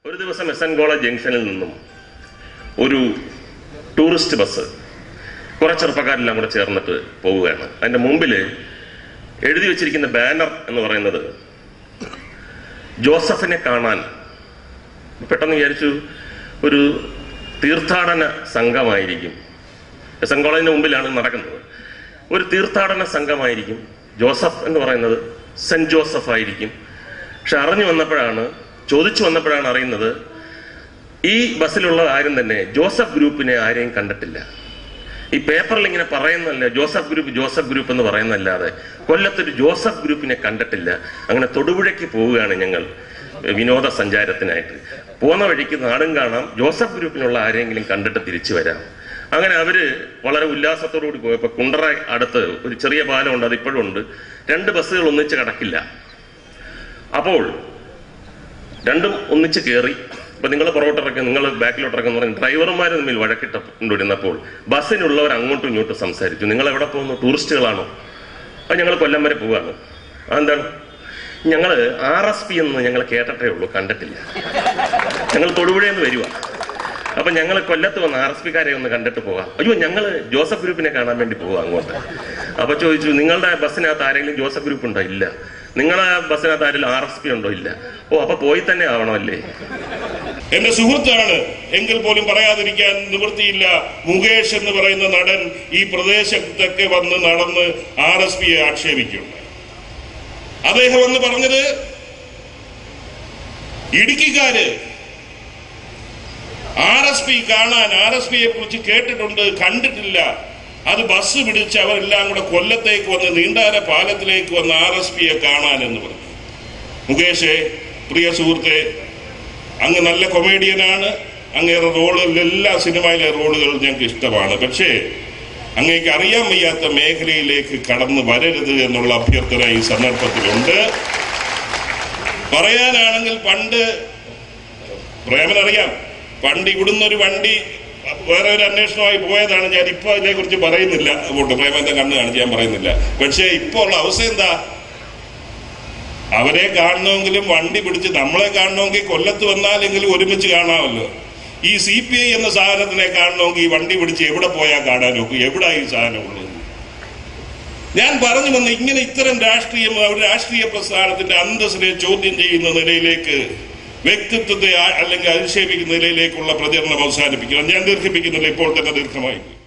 ഒരു ദിവസം S N college ജംഗ്ഷനിൽ നിന്നും ഒരു ടൂറിസ്റ്റ് ബസ് കുറെ ചെറുപ്പക്കാരെല്ലാം കൂടെ ചേർന്നിട്ട് പോവുകയാണ് അതിന്റെ മുമ്പിൽ എഴുതി വെച്ചിരിക്കുന്ന ബാനർ എന്ന് പറയുന്നത് ജോസഫിനെ കാണാൻ പെട്ടെന്ന് വിചാരിച്ചു ഒരു തീർത്ഥാടന സംഘമായിരിക്കും എസ് എൻ കോളേജിന്റെ മുമ്പിലാണ് നടക്കുന്നത് ഒരു തീർത്ഥാടന സംഘമായിരിക്കും ജോസഫ് എന്ന് പറയുന്നത് സെന്റ് ജോസഫ് ആയിരിക്കും പക്ഷെ അറിഞ്ഞു വന്നപ്പോഴാണ് ചോദിച്ചു വന്നപ്പോഴാണ് അറിയുന്നത് ഈ ബസ്സിലുള്ള ആരും തന്നെ ജോസഫ് ഗ്രൂപ്പിനെ ആരെയും കണ്ടിട്ടില്ല ഈ പേപ്പറിൽ ഇങ്ങനെ പറയുന്നല്ല ജോസഫ് ഗ്രൂപ്പ് ജോസഫ് ഗ്രൂപ്പ് എന്ന് പറയുന്നല്ലാതെ കൊല്ലത്തൊരു ജോസഫ് ഗ്രൂപ്പിനെ കണ്ടിട്ടില്ല അങ്ങനെ തൊടുപുഴയ്ക്ക് പോവുകയാണ് ഞങ്ങൾ വിനോദ സഞ്ചാരത്തിനായിട്ട് പോകുന്ന വഴിക്ക് നാടും കാണാം ജോസഫ് ഗ്രൂപ്പിനുള്ള ആരെങ്കിലും കണ്ടിട്ട് തിരിച്ചു വരാം അങ്ങനെ അവര് വളരെ ഉല്ലാസത്തോടു കൂടി പോയപ്പോ കുണ്ടറ അടുത്ത് ഒരു ചെറിയ പാലമുണ്ട് അത് ഇപ്പോഴും ഉണ്ട് രണ്ട് ബസ്സുകൾ ഒന്നിച്ച് കിടക്കില്ല അപ്പോൾ രണ്ടും ഒന്നിച്ച് കയറി ഇപ്പൊ നിങ്ങൾ പുറകോട്ടിറക്കും നിങ്ങൾ ബാക്കിലോട്ടിറക്കും എന്ന് പറഞ്ഞ് ഡ്രൈവർമാർ തമ്മിൽ വഴക്കിട്ടുകൊണ്ടിരുന്നപ്പോൾ ബസ്സിനുള്ളവർ അങ്ങോട്ടും ഇങ്ങോട്ടും സംസാരിച്ചു നിങ്ങൾ എവിടെ പോകുന്നു ടൂറിസ്റ്റുകളാണോ അത് ഞങ്ങൾ കൊല്ലം വരെ പോവാണ് അതെന്താണ് ഞങ്ങൾ ആർ എസ് പി എന്ന് ഞങ്ങൾ കേട്ടിട്ടേ ഉള്ളൂ കണ്ടിട്ടില്ല ഞങ്ങൾ തൊടുപുഴയിൽ നിന്ന് വരുക അപ്പൊ ഞങ്ങൾ കൊല്ലത്ത് വന്ന് ആർ എസ് പിക്കാരെ ഒന്ന് കണ്ടിട്ട് പോകാം അയ്യോ ഞങ്ങൾ ജോസഫ് ഗ്രൂപ്പിനെ കാണാൻ വേണ്ടി പോവാം അങ്ങോട്ട് അപ്പൊ ചോദിച്ചു നിങ്ങളുടെ ബസ്സിനകത്ത് ആരെങ്കിലും ജോസഫ് ഗ്രൂപ്പ് ഉണ്ടോ ഇല്ല നിങ്ങളെ ബസ്സിനകത്ത് ആരെങ്കിലും ആർ എസ് പി ഉണ്ടോ ഇല്ല ഓ അപ്പൊ പോയി തന്നെ ആവണമല്ലേ എന്റെ സുഹൃത്താണ് എങ്കിൽ പോലും പറയാതിരിക്കാൻ നിവൃത്തിയില്ല മുകേഷ് എന്ന് പറയുന്ന നടൻ ഈ പ്രദേശത്തൊക്കെ വന്ന് നടന്ന് ആർ എസ് പിയെ ആക്ഷേപിക്കുകയുണ്ടായി അദ്ദേഹം എന്ന് പറഞ്ഞത് ഇടുക്കിക്കാര് ആർ എസ് പി കാണാൻ ആർ എസ് പിയെ കുറിച്ച് കേട്ടിട്ടുണ്ട് കണ്ടിട്ടില്ല അത് ബസ് പിടിച്ച് അവരെല്ലാം കൂടെ കൊല്ലത്തേക്ക് വന്ന് നീണ്ടാര പാലത്തിലേക്ക് വന്ന് ആർ എസ് പിയെ കാണാൻ എന്ന് പറഞ്ഞു മുകേഷേ പ്രിയ സുഹൃത്തെ അങ്ങ് നല്ല കൊമേഡിയനാണ് അങ്ങേറെ റോളുകൾ എല്ലാ സിനിമയിലെ റോളുകൾ ഞങ്ങൾക്ക് ഇഷ്ടമാണ് പക്ഷേ അങ്ങേക്ക് അറിയാൻ വയ്യാത്ത മേഖലയിലേക്ക് കടന്നു വരരുത് എന്നുള്ള അഭ്യർത്ഥന ഈ സന്ദർഭത്തിലുണ്ട് പറയാനാണെങ്കിൽ പണ്ട് പ്രേമനറിയാം പണ്ട് ഇവിടുന്ന് ഒരു വണ്ടി വേറെ ഒരു അന്വേഷണമായി പോയതാണ് ഞാൻ ഇപ്പൊ അതിനെ കുറിച്ച് പറയുന്നില്ല അങ്ങോട്ട് പ്രേമന്റെ കണ്ണ് കാണിച്ച് ഞാൻ പറയുന്നില്ല പക്ഷേ ഇപ്പൊ ഉള്ള അവസ്ഥ എന്താ അവരെ കാണണമെങ്കിലും വണ്ടി പിടിച്ച് നമ്മളെ കാണണമെങ്കിൽ കൊല്ലത്ത് വന്നാലെങ്കിലും ഒരുമിച്ച് കാണാമല്ലോ ഈ സി പി ഐ എന്ന സാധനത്തിനെ കാണണമെങ്കിൽ ഈ വണ്ടി പിടിച്ച് എവിടെ പോയാൽ കാണാൻ നോക്കും എവിടെ ഈ സാധനം ഉള്ളത് ഞാൻ പറഞ്ഞു വന്ന് ഇങ്ങനെ ഇത്തരം രാഷ്ട്രീയം ഒരു രാഷ്ട്രീയ പ്രസ്ഥാനത്തിന്റെ അന്തസ്സിനെ ചോദ്യം ചെയ്യുന്ന നിലയിലേക്ക് വ്യക്തിത്വത്തെ ആ- അല്ലെങ്കിൽ അധിക്ഷേപിക്കുന്ന നിലയിലേക്കുള്ള പ്രചരണം അവസാനിപ്പിക്കണം ഞാൻ ദീർഘിപ്പിക്കുന്നില്ല ഇപ്പോൾ തന്നെ ദീർഘമായി